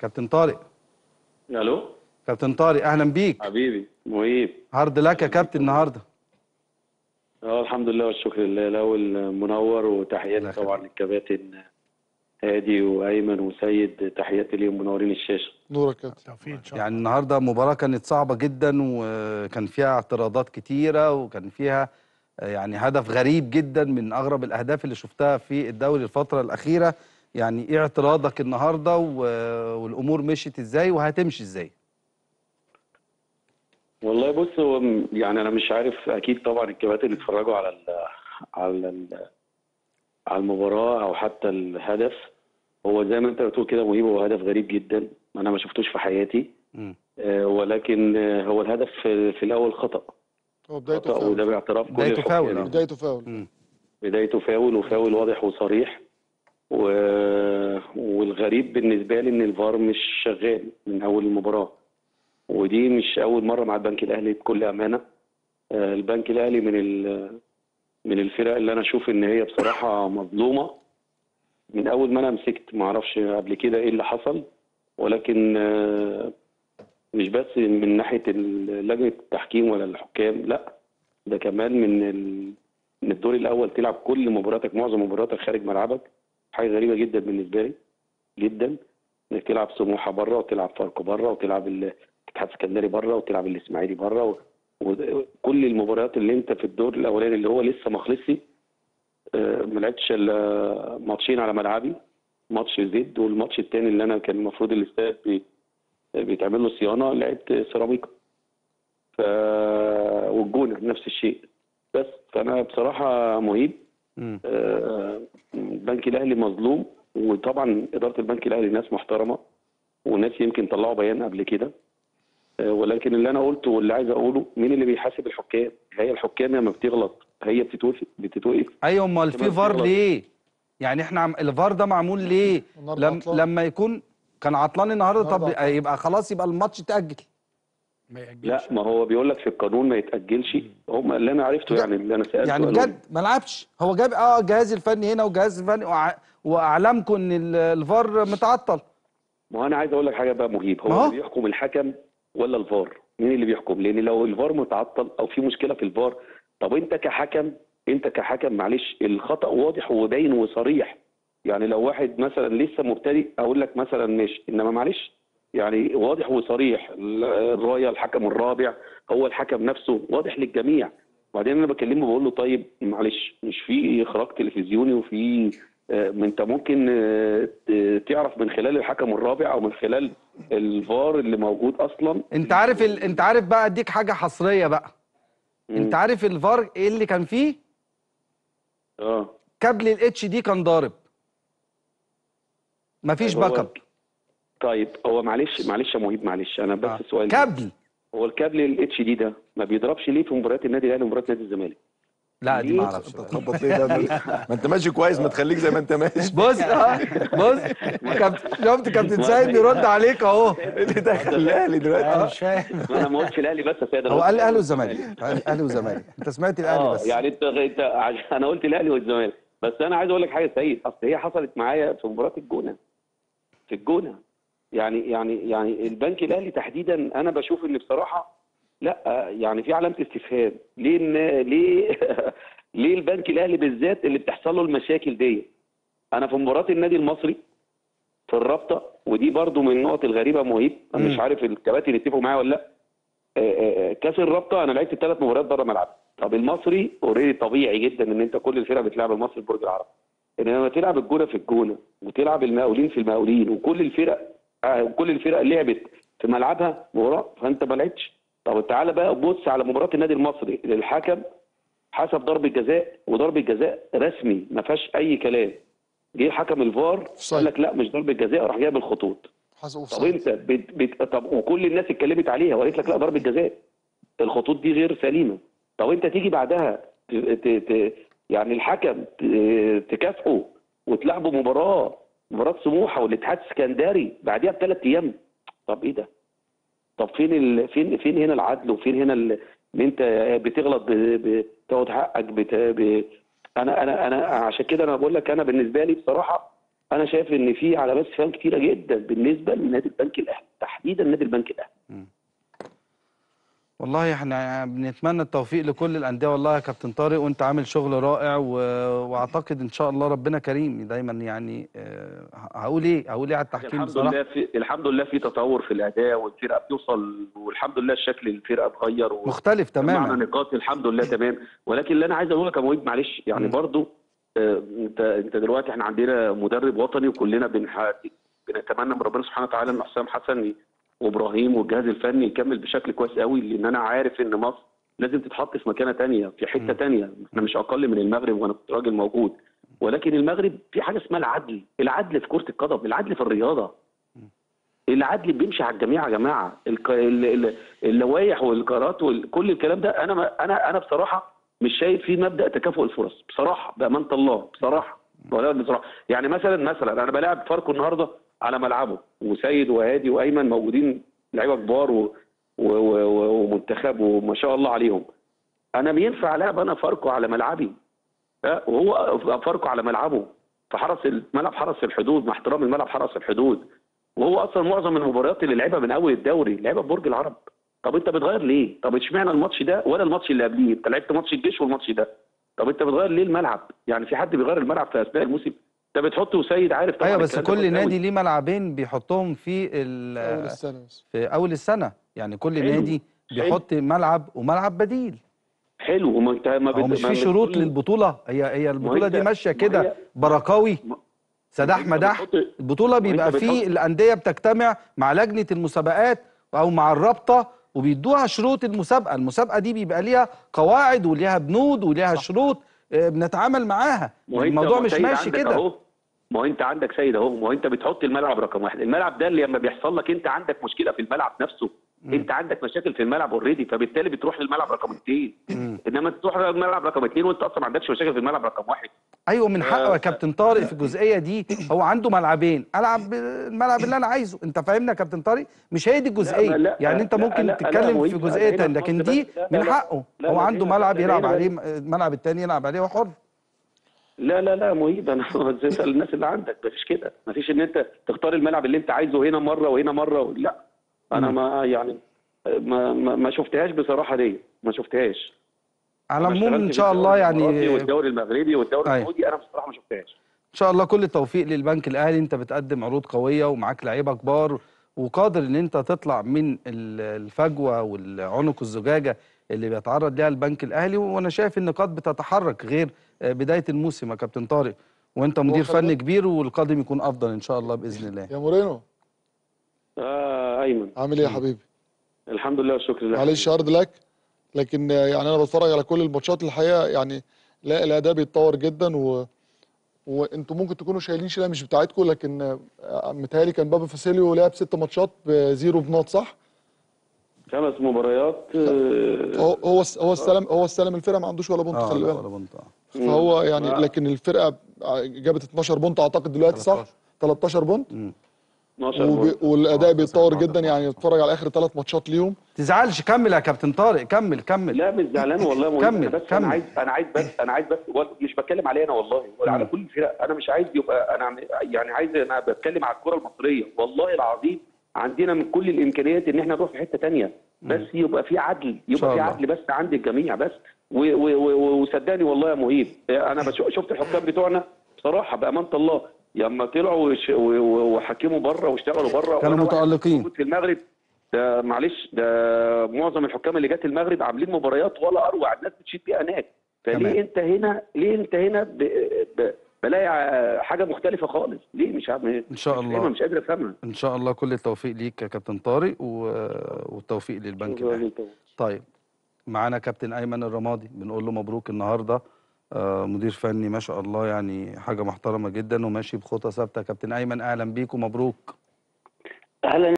كابتن طارق الو كابتن طارق اهلا بيك حبيبي مهيب هارد لك يا كابتن النهارده اه الحمد لله والشكر لله الاول منور وتحياتي الله يخليك. طبعا للكباتن هادي وايمن وسيد تحياتي ليهم منورين الشاشه نورك يا كابتن توفيق ان شاء الله يعني النهارده مباراه كانت صعبه جدا وكان فيها اعتراضات كتيره وكان فيها آه، يعني هدف غريب جدا من اغرب الاهداف اللي شفتها في الدوري الفتره الاخيره يعني ايه اعتراضك النهارده و- والامور مشيت ازاي وهتمشي ازاي والله بص هو م- يعني انا مش عارف اكيد طبعا الكباتن اتفرجوا على ال على ال على المباراه او حتى الهدف هو زي ما انت بتقول كده مهيب هو هدف غريب جدا انا ما شفتوش في حياتي مم. آه، ولكن آه، هو الهدف في, في الاول خطا هو بدايته خطا وده فاول باعتراف كل بدايته الحكام فاول، يعني. آه. بدايته فاول مم. بدايته فاول وفاول واضح وصريح و... والغريب بالنسبه لي ان الفار مش شغال من اول المباراه ودي مش اول مره مع البنك الاهلي بكل امانه آه، البنك الاهلي من ال... من الفرق اللي انا اشوف ان هي بصراحه مظلومه من اول ما انا مسكت ما اعرفش قبل كده ايه اللي حصل ولكن آه، مش بس من ناحيه ال- لجنه التحكيم ولا الحكام لا ده كمان من ال... ان الدور الاول تلعب كل مباراتك معظم مباراتك خارج ملعبك حاجه غريبه جدا بالنسبه لي جدا انك تلعب سموحه بره وتلعب فاركو بره وتلعب ال- الاتحاد السكندري بره وتلعب الاسماعيلي بره و- وكل المباريات اللي انت في الدور الاولاني اللي هو لسه ما خلصش آه، ما لعبتش الا ماتشين على ملعبي ماتش زد والماتش الثاني اللي انا كان المفروض الاستاد بي- بيتعمل له صيانه لعبت سيراميكا ف والجونه نفس الشيء بس فانا بصراحه مهيب مم. آه، البنك الاهلي مظلوم وطبعا اداره البنك الاهلي ناس محترمه وناس يمكن طلعوا بيان قبل كده آه، ولكن اللي انا قلته واللي عايز اقوله مين اللي بيحاسب الحكام؟ هي الحكام لما بتغلط هي بتتوقف بتتوقف ايوه امال في كمان فار غلط. ليه يعني احنا عم... الفار ده معمول ليه النهارده لم... عطلان. لما يكون كان عطلان النهارده طب النهارده عطلان. يبقى خلاص يبقى الماتش اتاجل ما يأجلش لا ما هو بيقول لك في القانون ما يتاجلش هم اللي انا عرفته لا. يعني اللي انا سالته يعني قالوا لي. بجد ما لعبش هو جاب اه الجهاز الفني هنا والجهاز الفني وع... واعلمكم ان ال- الفار متعطل ما هو انا عايز اقول لك حاجه بقى مهيب ما هو هو. اللي بيحكم الحكم ولا الفار مين اللي بيحكم لان لو الفار متعطل او في مشكله في الفار طب انت كحكم انت كحكم معلش الخطا واضح وباين وصريح يعني لو واحد مثلا لسه مبتدئ اقول لك مثلا ماشي انما معلش يعني واضح وصريح ال- الرايه الحكم الرابع هو الحكم نفسه واضح للجميع وبعدين انا بكلمه بقول له طيب معلش مش في اخراج تلفزيوني وفي آه، ما انت ممكن آه، ت- تعرف من خلال الحكم الرابع او من خلال الفار اللي موجود اصلا انت عارف ال... انت عارف بقى اديك حاجه حصريه بقى انت عارف الفار ايه اللي كان فيه اه كابل الاتش دي كان ضارب مفيش هو- باك اب طيب هو معلش معلش يا مهيب معلش انا بس آه. سؤال كابل هو الكابل الاتش دي ده ما بيضربش ليه في مباريات النادي الاهلي ومباريات نادي الزمالك لا دي ليه؟ ما اعرفش انت تخبط ليه ده ما انت ماشي كويس ما تخليك زي ما انت ماشي بص اه بص كابتن شفت كابتن سيد بيرد عليك اهو ايه اللي دخل الاهلي دلوقتي انا مش فاهم ما انا ما قلتش الاهلي بس يا سيد أنا هو قلت قال الاهلي الأهلي والزمالك قال اهلي والزمالك انت سمعت الاهلي اه بس يعني انت انت عش- انا قلت الاهلي والزمالك بس انا عايز اقول لك حاجه يا سيد اصل هي حصلت معايا في مباراه الجونه في الجونه يعني يعني يعني البنك الاهلي تحديدا انا بشوف ان بصراحه لا يعني في علامه استفهام ليه إن- ليه ليه البنك الاهلي بالذات اللي بتحصل له المشاكل دي انا في مباراه النادي المصري في الرابطه ودي برضو من النقط الغريبه مهيب انا مش مم. عارف الكباتن يتفقوا معايا ولا لا آه، آه، آه، كاس الرابطه انا لعبت ثلاث مباريات بره ملعب طب المصري اوريدي طبيعي جدا ان انت كل الفرق بتلعب المصري في برج العرب انما لما تلعب الجونه في الجونه وتلعب المقاولين في المقاولين وكل الفرق آه، كل الفرق لعبت في ملعبها مباراه فانت ما لعبتش طب تعالى بقى بص على مباراه النادي المصري الحكم حسب ضربه جزاء وضربه جزاء رسمي ما فيهاش اي كلام جه حكم الفار قال لك لا مش ضربه جزاء راح جايب الخطوط حسب اوف طب انت بت بت طب وكل الناس اتكلمت عليها وقالت لك لا ضربه جزاء الخطوط دي غير سليمه طب انت تيجي بعدها ت... ت... ت... يعني الحكم ت... تكافئه وتلعبوا مباراه مباراه سموحه والاتحاد السكندري بعديها بثلاث ايام طب ايه ده؟ طب فين ال... فين فين هنا العدل وفين هنا ال... ان انت بتغلط ب... بتاخد حقك بت... ب... انا انا انا عشان كده انا بقول لك انا بالنسبه لي بصراحه انا شايف ان في علامات استفهام كتيره جدا بالنسبه لنادي البنك الاهلي تحديدا نادي البنك الاهلي والله احنا بنتمنى التوفيق لكل الانديه والله يا كابتن طارق وانت عامل شغل رائع و... واعتقد ان شاء الله ربنا كريم دايما يعني آه، هقول ايه هقول ايه على التحكيم الحمد بصراحه لله في الحمد لله في تطور في الاداء والفرقه بتوصل والحمد لله الشكل الفرقه اتغير و... مختلف معنا تماما نقاط الحمد لله تمام ولكن اللي انا عايز اقوله لك يا مهيب معلش يعني مم. برضو آه، انت انت دلوقتي احنا عندنا مدرب وطني وكلنا بنح... بنتمنى من ربنا سبحانه وتعالى ان حسام حسن وابراهيم والجهاز الفني يكمل بشكل كويس قوي لان انا عارف ان مصر لازم تتحط في مكانه تانية في حته مم. تانية احنا مش اقل من المغرب وانا كنت راجل موجود ولكن المغرب في حاجه اسمها العدل العدل في كره القدم العدل في الرياضه العدل بيمشي على الجميع يا جماعه الك... ال- ال- اللوائح والقرارات وكل الكلام ده انا ما... انا انا بصراحه مش شايف فيه مبدا تكافؤ الفرص بصراحه بامانه الله بصراحه ولا بصراحه يعني مثلا مثلا انا بلاعب فاركو النهارده على ملعبه وسيد وهادي وايمن موجودين لعيبه كبار و... و... و... و- ومنتخب وما شاء الله عليهم انا بينفع العب انا فاركو على ملعبي ها؟ وهو فاركو على ملعبه فحرس الملعب حرس الحدود مع احترام الملعب حرس الحدود وهو اصلا معظم المباريات اللي لعبها من اول الدوري لعبها ببرج العرب طب انت بتغير ليه؟ طب اشمعنى الماتش ده ولا الماتش اللي قبليه؟ انت لعبت ماتش الجيش والماتش ده طب انت بتغير ليه الملعب؟ يعني في حد بيغير الملعب في اثناء الموسم؟ انت بتحط وسيد عارف طبعا ايوه بس الكلام ده كل كويس نادي أوي. ليه ملعبين بيحطهم في ال... اول السنه بس في اول السنه يعني كل حلو. نادي بيحط ملعب وملعب بديل حلو وما انت ما هو بت- مش ما في شروط بتقول- للبطوله هي هي البطوله انت- دي ماشيه ما كده هي- بركاوي ما- سداح انت مداح بتحط- البطوله بيبقى انت في بتحط- الانديه بتجتمع مع لجنه المسابقات او مع الرابطه وبيدوها شروط المسابقه المسابقه دي بيبقى ليها قواعد وليها بنود وليها شروط آه، بنتعامل معاها ما هو انت- الموضوع ما مش سيد ماشي عندك كده اهو ما هو انت عندك سيد اهو ما هو انت بتحط الملعب رقم واحد الملعب ده اللي لما بيحصل لك انت عندك مشكله في الملعب نفسه انت عندك مشاكل في الملعب اوريدي فبالتالي بتروح للملعب رقم اثنين انما تروح للملعب رقم اثنين وانت اصلا ما عندكش مشاكل في الملعب رقم واحد ايوه من حقه يا آه، كابتن طارق في الجزئيه دي هو عنده ملعبين العب الملعب اللي انا عايزه انت فاهمنا يا كابتن طارق مش هي دي الجزئيه لا، لا، يعني انت لا، ممكن لا، لا، تتكلم مهم. في لا، جزئيه هنا تانية في لكن مصر دي بس. لا، لا، من لا. حقه لا، هو لا، عنده هنا- ملعب لا، يلعب هنا- عليه الملعب التاني يلعب عليه وحر لا لا لا مهيب انا تسال الناس اللي عندك مفيش كده مفيش ان انت تختار الملعب اللي انت عايزه هنا مره وهنا مره و... لا انا ما يعني ما ما, ما شفتهاش بصراحه دي ما شفتهاش على أنا العموم اشتغلت ان في شاء الله الدوري الإماراتي يعني والدوري المغربي والدوري أيوة. السعودي انا بصراحه ما شفتهاش ان شاء الله كل التوفيق للبنك الاهلي انت بتقدم عروض قويه ومعاك لعيبه كبار وقادر ان انت تطلع من ال- الفجوه والعنق الزجاجه اللي بيتعرض ليها البنك الاهلي وانا شايف النقاط بتتحرك غير آه، بدايه الموسم يا كابتن طارق وانت مدير خلي فني بالك- كبير والقادم يكون افضل ان شاء الله باذن الله يا مورينو اه ايمن عامل ايه يا حبيبي الحمد لله والشكر لله معلش عرض لك لكن آه، يعني انا بتفرج على كل الماتشات الحقيقه يعني لا الاداء بيتطور جدا و وانتوا ممكن تكونوا شايلين شيله مش بتاعتكم لكن آه، متهيألي كان بابا فاسيليو لعب ست ماتشات بزيرو بنقط صح؟ خمس مباريات آه، هو هو هو استلم هو استلم الفرقه ما عندوش ولا بونت اه خلي لا بالك ولا بنت آه. فهو يعني آه. لكن الفرقه جابت 12 بونت اعتقد دلوقتي صح؟ 13. 13 بونت 12 وبي- جول. والاداء بيتطور جدا يعني اتفرج على اخر ثلاث ماتشات ليهم تزعلش كمل يا كابتن طارق كمل كمل لا مش زعلان والله مهم. كمل، أنا بس كمل. انا عايز انا عايز بس انا عايز بس هو مش بتكلم عليه انا والله ولا على مم. كل الفرق انا مش عايز يبقى انا عم- يعني عايز انا بتكلم على الكره المصريه والله العظيم عندنا من كل الامكانيات ان احنا نروح في حته تانية بس يبقى في عدل شاء يبقى في الله. عدل بس عند الجميع بس و- و- و- وصدقني والله يا مهيب انا بشوف شفت الحكام بتوعنا بصراحه بامانه الله لما طلعوا وش- و- و- وحكموا بره واشتغلوا بره كانوا وأنا واحد متألقين. موجود في المغرب ده معلش ده معظم الحكام اللي جت المغرب عاملين مباريات ولا اروع الناس بتشيد بيها هناك تمام. فليه انت هنا ليه انت هنا ب... ب... بلاقي ع- حاجه مختلفه خالص ليه مش عارف ان شاء مش الله فاهمها، مش قادر افهمها ان شاء الله كل التوفيق ليك يا كابتن طارق و... والتوفيق للبنك الاهلي طيب معانا كابتن ايمن الرمادي بنقول له مبروك النهارده آه، مدير فني ما شاء الله يعني حاجه محترمه جدا وماشي بخطى ثابته كابتن ايمن اهلا بيك ومبروك اهلا